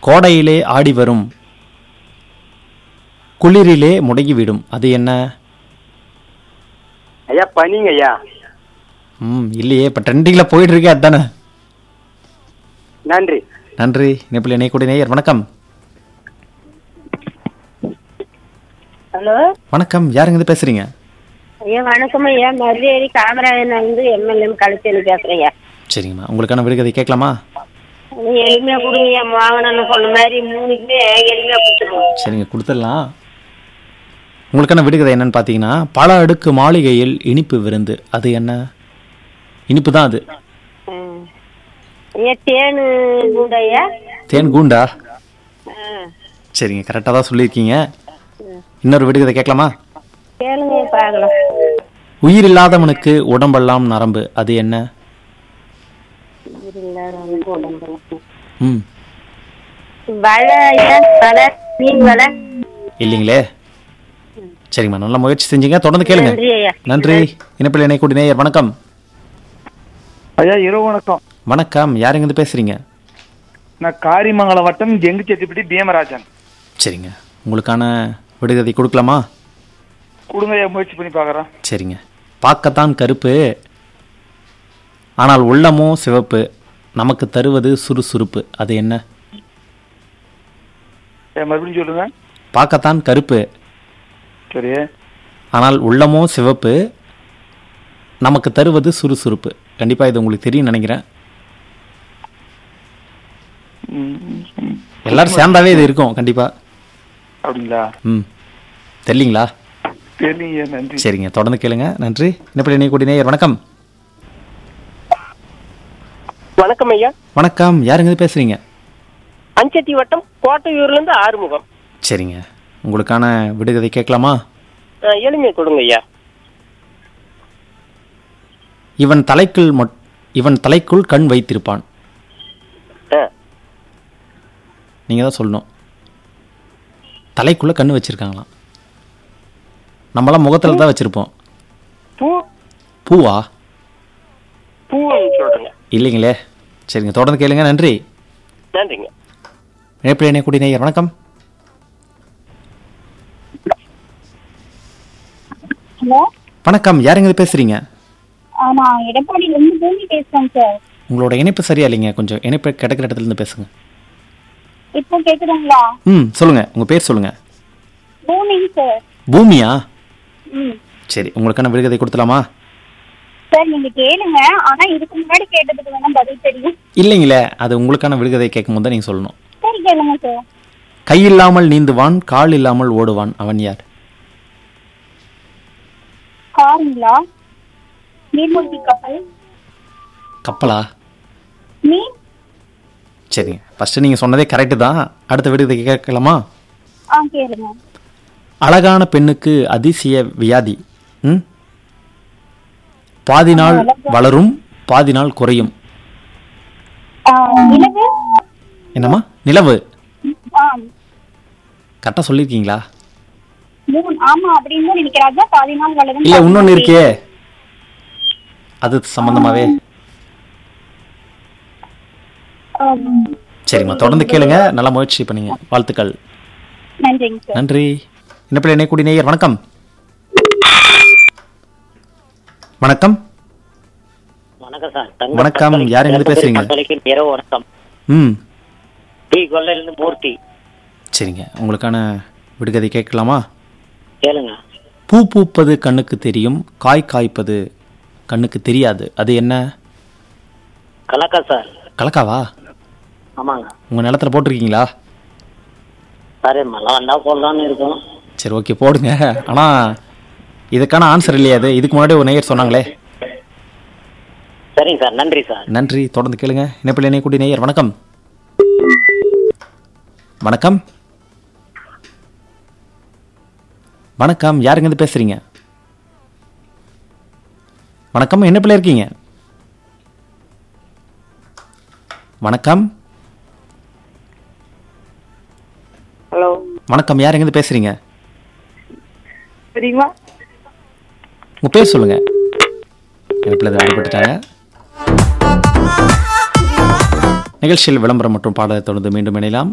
கோடையிலே ஆடி வரும் குளிரிலே முடங்கிவிடும் அது என்ன ஐயா பனிங்க ஐயா ம் இல்லையே இப்போ ட்ரெண்டிங்கில் போயிட்டு இருக்கே அதானே நன்றி நன்றி இணைப்பில் இணையக்கூடிய நேயர் வணக்கம் ஹலோ வணக்கம் யாருங்க இது பேசுறீங்க ஐயா வணக்கம் ஐயா மருதேரி காமராஜன் வந்து எம்எல்ஏ கழுத்தேரி பேசுறேங்க சரிங்கம்மா உங்களுக்கான விடுகதை கேட்கலாமா எளிமையா கொடுங்க வாங்கணும்னு சொன்ன மாதிரி மூணுக்குமே எளிமையா கொடுத்துருவோம் சரிங்க கொடுத்துடலாம் உங்களுக்கான விடுகதை என்னன்னு பார்த்தீங்கன்னா பல அடுக்கு மாளிகையில் இனிப்பு விருந்து அது என்ன இனிப்பு தான் அது ஐயா தேனு கூட ஐயா தேன் கூண்டா ஆ, சரிங்க கரெக்டாக தான் சொல்லியிருக்கீங்க இன்னொரு விடுகதை கேட்கலாமா கேளுங்க பார்க்கலாம் உயிர் இல்லாதவனுக்கு உடம்பெல்லாம் நரம்பு அது என்ன இல்லாதவனுக்கு உடம்பு. ம் வலை ஐயா வலை மீன் வலை இல்லைங்களே சரிங்கம்மா நல்ல முயற்சி செஞ்சீங்க தொடர்ந்து கேளுங்க நன்றி ஐயா நன்றி இணைப்பில் இணையக்கூடிய நேயர் வணக்கம் ஐயா இரவு வணக்கம் வணக்கம் யாருங்க இருந்து பேசுறீங்க நான் காரிமங்கலம் வட்டம் எங்கு செட்டிப்பட்டி பீமராஜன் சரிங்க உங்களுக்கான விடுகதை கொடுக்கலாமா கொடுங்க ஐயா முயற்சி பண்ணி பார்க்குறேன் சரிங்க பார்க்கத்தான் கருப்பு ஆனால் உள்ளமோ சிவப்பு நமக்கு தருவது சுறுசுறுப்பு அது என்ன ஐயா மறுபடியும் சொல்லுங்க பார்க்கத்தான் கருப்பு சரி ஆனால் உள்ளமோ சிவப்பு நமக்கு தருவது சுறுசுறுப்பு கண்டிப்பாக இது உங்களுக்கு தெரியும் நினைக்கிறேன் ம், ம். எல்லாரும் சேர்ந்தாவே இது இருக்கும் கண்டிப்பாக அப்படிங்களா ம் தெரியலீங்களா தெரியலைங்க நன்றி சரிங்க தொடர்ந்து கேளுங்க நன்றி இணைப்பில் இணையக்கூடிய நேயர் வணக்கம் வணக்கம் ஐயா வணக்கம் யாருங்க இது பேசுறீங்க அஞ்சட்டி வட்டம் கோட்டையூர்ல இருந்து ஆறுமுகம் சரிங்க உங்களுக்கான விடுகதை கேட்கலாமா ஆ, எளிமை கொடுங்க ஐயா இவன் தலைக்குள் மட் இவன் தலைக்குள் கண் வைத்திருப்பான் ஆ, நீங்கள் தான் சொல்லணும் தலைக்குள்ளே கண் வச்சிருக்காங்களாம் நம்மளாம் முகத்தில் தான் வச்சுருப்போம் பூ பூவா பூன்னு சொல்றேங்க இல்லைங்களே சரிங்க தொடர்ந்து கேளுங்க நன்றி நன்றிங்க இணைப்பில் இணையக்கூடிய நேயர் வணக்கம் ஹலோ வணக்கம் யாருங்க இது பேசுறீங்க நான் எடப்பாடியில இருந்து பூமி பேசுறேன் சார் உங்களோட இணைப்பு சரியா இல்லைங்க கொஞ்சம் இணைப்பு கிடைக்கிற இடத்துல இருந்து பேசுங்க இப்போ கேக்குதுங்களா ம் சொல்லுங்க உங்க பேர் சொல்லுங்க பூமி சார் பூமியா ம் சரி உங்களுக்கான விடுகதை கொடுத்துலாமா சார் நீங்க கேளுங்க ஆனா இதுக்கு முன்னாடி கேட்டதுக்கு வேணா பதில் தெரியும் இல்லைங்களே அது உங்களுக்கான விடுகதை கேட்கும் போது தான் நீங்கள் சொல்லணும் சரி கேளுங்க சார் கை இல்லாமல் நீந்துவான் கால் இல்லாமல் ஓடுவான் அவன் யார் காருங்களா நீர்மூழ்கி கப்பல் கப்பலா மீன் சரிங்க ஃபர்ஸ்ட் நீங்கள் சொன்னதே கரெக்டு தான் அடுத்த விடுகதை கேட்கலாமா ஆ கேளுங்க அழகான பெண்ணுக்கு அதிசய வியாதி ம் பாதி நாள் வளரும் பாதி நாள் குறையும் ஆ, நிலவு என்னம்மா நிலவு ஆ கரெக்டாக சொல்லியிருக்கீங்களா மூணு ஆமா அப்படின்னு தான் நினைக்கிறேன் அதான் பாதி நாள் வளரும் இல்லை பாதி இன்னொன்று நாள் இருக்கே அது சம்பந்தமாவே ஆம். சரிம்மா தொடர்ந்து கேளுங்க நல்லா முயற்சி பண்ணீங்க வாழ்த்துக்கள் நன்றிங்க சார் நன்றி என்ன பிள்ளை என்ன கூடி நேயர் வணக்கம் வணக்கம் வணக்கம் சார் வணக்கம். யார் எங்கிருந்து பேசுறீங்க? இரவு வணக்கம் ம் டி கொல்லையிலிருந்து மூர்த்தி சரிங்க உங்களுக்கான விடுகதை கேட்கலாமா கேளுங்க பூ பூப்பது கண்ணுக்கு தெரியும் காய் காய்ப்பது கண்ணுக்கு தெரியாது அது என்ன கலக்கா சார் கலக்காவா ஆமாங்க உங்கள் நிலத்துல போட்டிருக்கீங்களா சார் மழை வந்தா போடலாம்னு இருக்கோம் சரி ஓகே போடுங்க ஆனால் இதுக்கான ஆன்சர் இல்லையா அது இதுக்கு முன்னாடி ஒரு நேயர் சொன்னாங்களே சரிங்க சார் நன்றி சார் நன்றி தொடர்ந்து கேளுங்க இணைப்பில் இணையக்கூடிய நேயர் வணக்கம் வணக்கம் வணக்கம் யாருங்க இருந்து பேசுறீங்க வணக்கம் என்ன பிள்ளை இருக்கீங்க வணக்கம் ஹலோ வணக்கம் யாருங்க இருந்து பேசுறீங்க தெரியுமா உங்க பேர் சொல்லுங்க இணைப்பில் எதுவும் அடிபட்டுட்டாங்க நிகழ்ச்சியில் விளம்பரம் மற்றும் பாடலை தொடர்ந்து மீண்டும் இணையலாம்